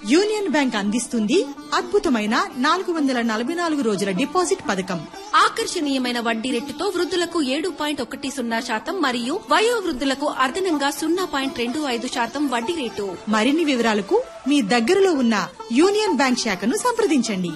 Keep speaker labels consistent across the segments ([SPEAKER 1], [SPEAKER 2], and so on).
[SPEAKER 1] union bank అందిస్తుంది అద్భుతమైన నాలుగు వందల నలభై నాలుగు రోజుల డిపాజిట్ పథకం
[SPEAKER 2] ఆకర్షణీయమైన వడ్డీ రేటుతో వృద్ధులకు ఏడు పాయింట్ ఒకటి సున్నా శాతం మరియు వయో వృద్ధులకు అదనంగా సున్నా పాయింట్ రెండు ఐదు శాతం వడ్డీ రేటు
[SPEAKER 1] మరిన్ని వివరాలకు మీ దగ్గరలో ఉన్న యూనియన్ బ్యాంక్ శాఖను సంప్రదించండి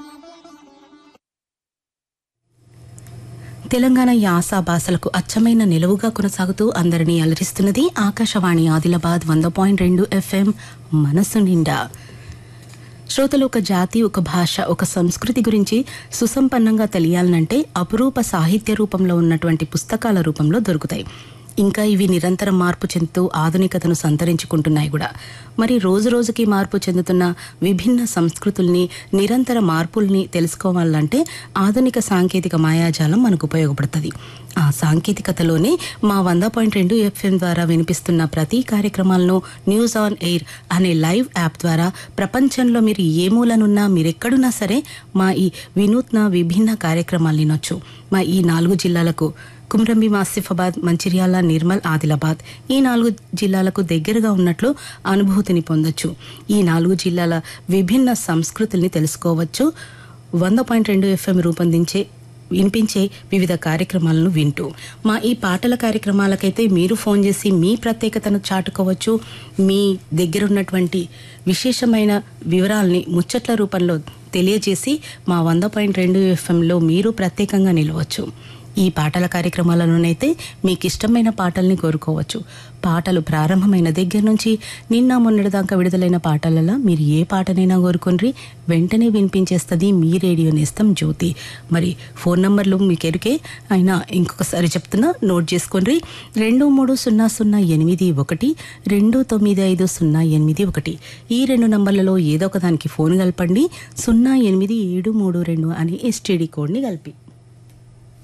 [SPEAKER 3] తెలంగాణ యాస భాషలకు అచ్చమైన నిలువుగా కొనసాగుతూ అందరినీ అలరిస్తున్నది ఆకాశవాణి ఆదిలాబాద్ వంద పాయింట్ రెండు ఎఫ్ఎం మనసు నిండా శ్రోతలు ఒక జాతి ఒక భాష ఒక సంస్కృతి గురించి సుసంపన్నంగా తెలియాలనంటే అపురూప సాహిత్య రూపంలో ఉన్నటువంటి పుస్తకాల రూపంలో దొరుకుతాయి ఇంకా ఇవి నిరంతరం మార్పు చెందుతూ ఆధునికతను సంతరించుకుంటున్నాయి కూడా మరి రోజు రోజుకి మార్పు చెందుతున్న విభిన్న సంస్కృతుల్ని నిరంతర మార్పుల్ని తెలుసుకోవాలంటే ఆధునిక సాంకేతిక మాయాజాలం మనకు ఉపయోగపడుతుంది ఆ సాంకేతికతలోనే మా వంద పాయింట్ రెండు ఎఫ్ఎం ద్వారా వినిపిస్తున్న ప్రతి కార్యక్రమాలను న్యూస్ ఆన్ ఎయిర్ అనే లైవ్ యాప్ ద్వారా ప్రపంచంలో మీరు ఏ మూలనున్నా మీరెక్కడున్నా సరే మా ఈ వినూత్న విభిన్న కార్యక్రమాలు వినొచ్చు మా ఈ నాలుగు జిల్లాలకు కుమ్రంబి ఆసిఫాబాద్ మంచిర్యాల నిర్మల్ ఆదిలాబాద్ ఈ నాలుగు జిల్లాలకు దగ్గరగా ఉన్నట్లు అనుభూతిని పొందొచ్చు ఈ నాలుగు జిల్లాల విభిన్న సంస్కృతుల్ని తెలుసుకోవచ్చు వంద పాయింట్ రెండు ఎఫ్ఎం రూపొందించే వినిపించే వివిధ కార్యక్రమాలను వింటూ మా ఈ పాటల కార్యక్రమాలకైతే మీరు ఫోన్ చేసి మీ ప్రత్యేకతను చాటుకోవచ్చు మీ దగ్గర ఉన్నటువంటి విశేషమైన వివరాల్ని ముచ్చట్ల రూపంలో తెలియజేసి మా వంద పాయింట్ రెండు ఎఫ్ఎంలో మీరు ప్రత్యేకంగా నిలవచ్చు ఈ పాటల కార్యక్రమాలలోనైతే మీకు ఇష్టమైన పాటల్ని కోరుకోవచ్చు పాటలు ప్రారంభమైన దగ్గర నుంచి నిన్న మొన్నటిదాకా విడుదలైన పాటలలో మీరు ఏ పాటనైనా కోరుకుని వెంటనే వినిపించేస్తుంది మీ రేడియో నేస్తం జ్యోతి మరి ఫోన్ నంబర్లు మీకు ఎరుకే అయినా ఇంకొకసారి చెప్తున్నా నోట్ చేసుకోండి రెండు మూడు సున్నా సున్నా ఎనిమిది ఒకటి రెండు తొమ్మిది ఐదు సున్నా ఎనిమిది ఒకటి ఈ రెండు నంబర్లలో ఏదో ఒక దానికి ఫోన్ కలపండి సున్నా ఎనిమిది ఏడు మూడు రెండు అని ఎస్టీడీ కోడ్ని కలిపి